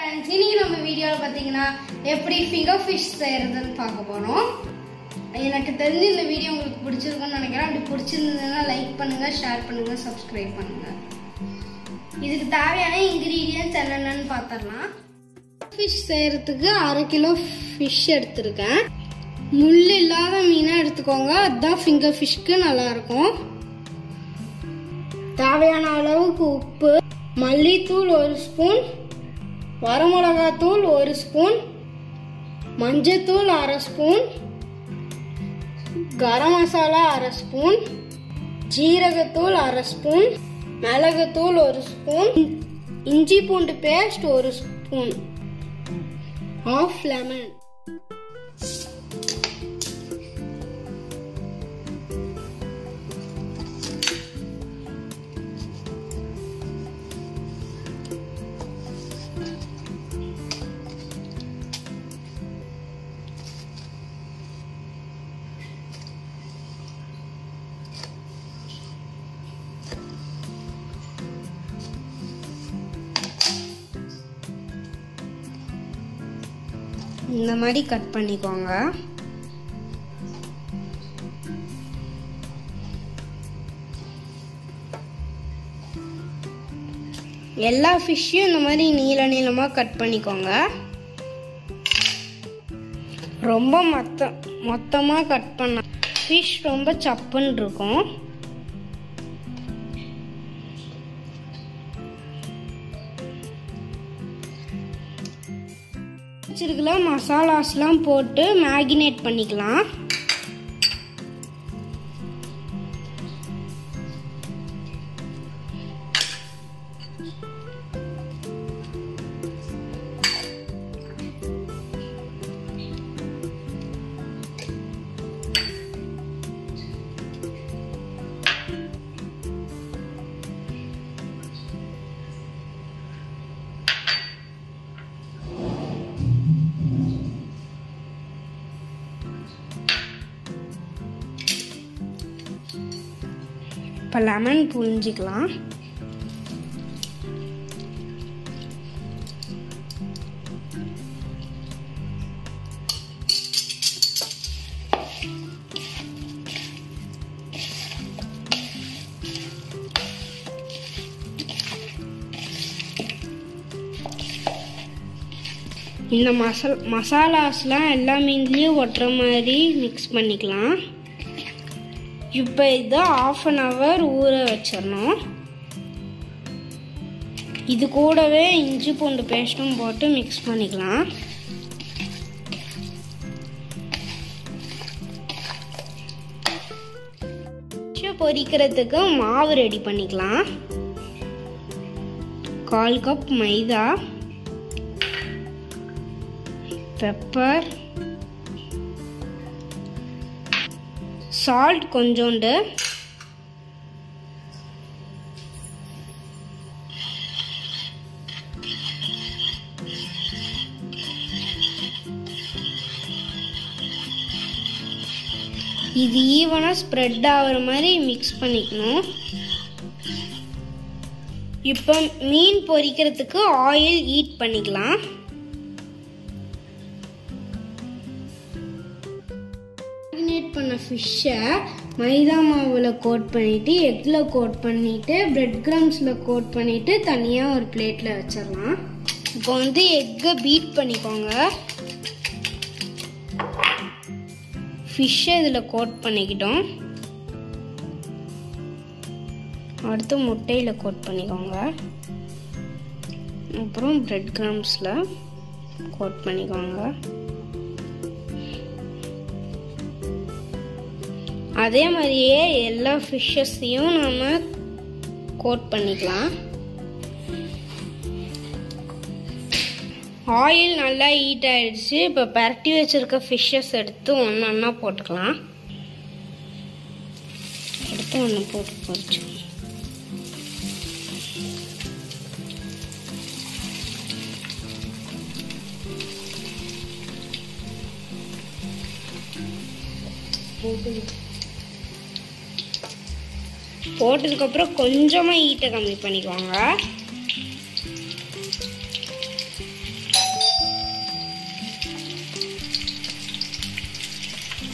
friends இன்னைக்கு நம்ம வீடியோவில் பார்த்தீங்கன்னா எப்படி ஃபிங்கர் ஃபிஷ் செய்யறதுன்னு பார்க்க போகிறோம் எனக்கு தெரிஞ்சு இந்த வீடியோ உங்களுக்கு பிடிச்சிருக்கும்னு நினைக்கிறேன் அப்படி பிடிச்சிருந்ததுன்னா லைக் பண்ணுங்க ஷேர் பண்ணுங்க சப்ஸ்கிரைப் பண்ணுங்க இதுக்கு தேவையான இன்க்ரீடியன்ஸ் என்னென்னு பார்த்துடலாம் ஃபிஷ் செய்யறதுக்கு அரை கிலோ ஃபிஷ் எடுத்திருக்கேன் முள் இல்லாத மீனாக எடுத்துக்கோங்க அதுதான் ஃபிங்கர் ஃபிஷ்க்கு நல்லா இருக்கும் தேவையான அளவுக்கு உப்பு மல்லித்தூள் ஒரு ஸ்பூன் வரமிளகாத்தூள் ஒரு ஸ்பூன் மஞ்சத்தூள் அரை ஸ்பூன் கரம் மசாலா அரை ஸ்பூன் ஜீரகத்தூள் அரை ஸ்பூன் மிளகுத்தூள் ஒரு ஸ்பூன் இஞ்சி பூண்டு பேஸ்ட் ஒரு ஸ்பூன் ஆஃப் லெமன் இந்த மாதிரி கட் பண்ணிக்கோங்க எல்லா ஃபிஷ்ஷையும் இந்த மாதிரி நீள நீளமாக கட் பண்ணிக்கோங்க ரொம்ப மொத்த மொத்தமாக கட் பண்ண ஃபிஷ் ரொம்ப சப்புன்னு இருக்கும் வச்சிருக்கலாம் மசாலாஸ்லாம் போட்டு மேகினேட் பண்ணிக்கலாம் இப்போ லெமன் புழிஞ்சிக்கலாம் இந்த மசால் மசாலாஸ்லாம் எல்லா மீன்லேயும் ஒட்டுற மாதிரி மிக்ஸ் பண்ணிக்கலாம் இப்போ இதை ஆஃப் அன் ஹவர் ஊற வச்சிடணும் இது கூடவே இஞ்சி பூண்டு பேஸ்ட்டும் போட்டு மிக்ஸ் பண்ணிக்கலாம் பொரிக்கிறதுக்கு மாவு ரெடி பண்ணிக்கலாம் கால் கப் மைதா பெப்பர் சால்ட் கொஞ்சோண்டு இது ஈவனாக ஸ்ப்ரெட் ஆகிற மாதிரி மிக்ஸ் பண்ணிக்கணும் இப்போ மீன் பொரிக்கிறதுக்கு ஆயில் ஹீட் பண்ணிக்கலாம் மேரினேட் பண்ண ஃபிஷ்ஷை மைதா மாவில் கோட் பண்ணிவிட்டு எக்கில் கோட் பண்ணிவிட்டு பிரெட் கிரம்ஸில் கோட் பண்ணிவிட்டு தனியாக ஒரு பிளேட்டில் வச்சிடலாம் இப்போ வந்து எக்கை பீட் பண்ணிக்கோங்க ஃபிஷ்ஷை இதில் கோட் பண்ணிக்கிட்டோம் அடுத்து முட்டையில் கோட் பண்ணிக்கோங்க அப்புறம் பிரெட் கிரம்ஸில் கோட் பண்ணிக்கோங்க அதே மாதிரியே எல்லா ஃபிஷ்ஷஸையும் நம்ம கோட் பண்ணிக்கலாம் ஆயில் நல்லா ஹீட் ஆயிடுச்சு இப்போ பரட்டி வச்சிருக்க ஃபிஷ்ஷஸ் எடுத்து ஒன்று ஒன்றா போட்டுக்கலாம் எடுத்து ஒன்று போட்டு பொரிச்சு போட்டதுக்கப்புறம் கொஞ்சமாக ஹீட்டை கம்மி பண்ணிக்கோங்க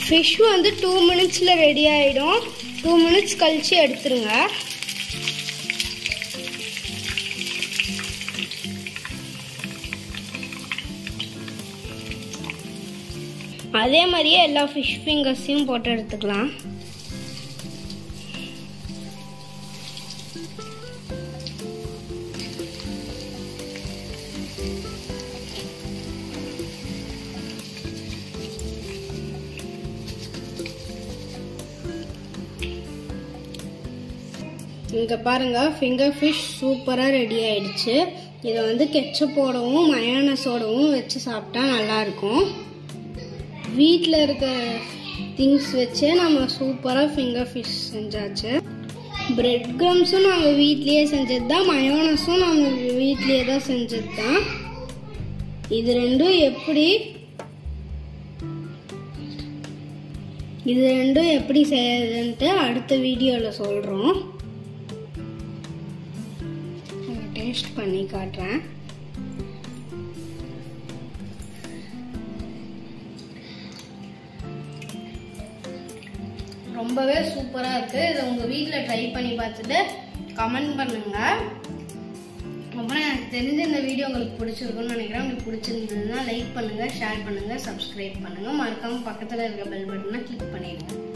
ஃபிஷ் வந்து டூ மினிட்ஸில் ரெடி ஆகிடும் டூ மினிட்ஸ் கழித்து எடுத்துருங்க அதே மாதிரியே எல்லா ஃபிஷ் ஃபிங்கர்ஸையும் போட்டு எடுத்துக்கலாம் இங்கே பாருங்க ஃபிங்கர் ஃபிஷ் சூப்பராக ரெடி ஆயிடுச்சு இதை வந்து கெச்சப்போடவும் மயோனஸோடவும் வச்சு சாப்பிட்டா நல்லாயிருக்கும் வீட்டில் இருக்க திங்ஸ் வச்சே நம்ம சூப்பராக ஃபிங்கர் ஃபிஷ் செஞ்சாச்சு பிரெட் க்ரம்ஸும் நாங்கள் வீட்லேயே செஞ்சது தான் மயோனஸும் நாங்கள் வீட்லேயே தான் செஞ்சது தான் இது ரெண்டும் எப்படி இது ரெண்டும் எப்படி செய்யறதுன்ட்டு அடுத்த வீடியோவில் சொல்கிறோம் டேஸ்ட் பண்ணி காட்டுறேன் ரொம்பவே சூப்பராக இருக்குது இதை உங்கள் வீட்டில் ட்ரை பண்ணி பார்த்துட்டு கமெண்ட் பண்ணுங்கள் அப்புறம் எனக்கு தெரிஞ்ச இந்த வீடியோ உங்களுக்கு பிடிச்சிருக்குன்னு நினைக்கிறேன் உங்களுக்கு பிடிச்சிருந்ததுன்னா லைக் பண்ணுங்கள் ஷேர் பண்ணுங்கள் சப்ஸ்கிரைப் பண்ணுங்கள் மறக்காமல் பக்கத்தில் இருக்க பெல் பட்டனை கிளிக் பண்ணிடுங்க